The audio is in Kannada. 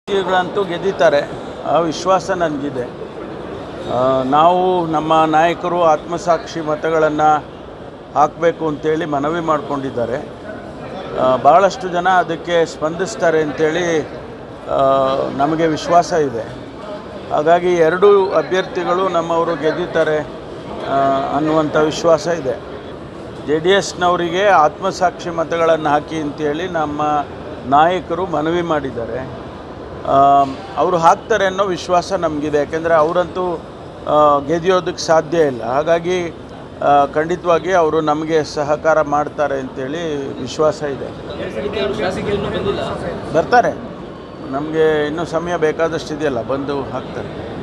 ಗಳಂತೂ ಗೆದ್ದಿದ್ದಾರೆ ಆ ವಿಶ್ವಾಸ ನನಗಿದೆ ಆ, ನಾವು ನಮ್ಮ ನಾಯಕರು ಆತ್ಮಸಾಕ್ಷಿ ಮತಗಳನ್ನು ಹಾಕಬೇಕು ಅಂತೇಳಿ ಮನವಿ ಮಾಡಿಕೊಂಡಿದ್ದಾರೆ ಆ, ಭಾಳಷ್ಟು ಜನ ಅದಕ್ಕೆ ಸ್ಪಂದಿಸ್ತಾರೆ ಅಂತೇಳಿ ಆ, ನಮಗೆ ವಿಶ್ವಾಸ ಇದೆ ಹಾಗಾಗಿ ಎರಡೂ ಅಭ್ಯರ್ಥಿಗಳು ನಮ್ಮವರು ಗೆದ್ದಿದ್ದಾರೆ ಆ, ಅನ್ನುವಂಥ ವಿಶ್ವಾಸ ಇದೆ ಜೆ ಡಿ ಎಸ್ನವರಿಗೆ ಆತ್ಮಸಾಕ್ಷಿ ಮತಗಳನ್ನು ಹಾಕಿ ಅಂತೇಳಿ ನಮ್ಮ ನಾಯಕರು ಮನವಿ ಮಾಡಿದ್ದಾರೆ ಆಮ್, ಅವರು ಹಾಕ್ತಾರೆ ಅನ್ನೋ ವಿಶ್ವಾಸ ನಮಗಿದೆ ಯಾಕೆಂದರೆ ಅವರಂತೂ ಆ, ಗೆದಿಯೋದಕ್ಕೆ ಸಾಧ್ಯ ಇಲ್ಲ ಹಾಗಾಗಿ ಆ, ಖಂಡಿತವಾಗಿ ಅವರು ನಮಗೆ ಸಹಕಾರ ಮಾಡ್ತಾರೆ ಅಂತೇಳಿ ವಿಶ್ವಾಸ ಇದೆ ಶಾಸಕರು ಇನ್ನೂ ಬಂದಿಲ್ಲ ಬರ್ತಾರೆ ನಮಗೆ ಇನ್ನೂ ಸಮಯ ಬೇಕಾದಷ್ಟು ಇದೆಯಲ್ಲ ಬಂದು ಹಾಕ್ತಾರೆ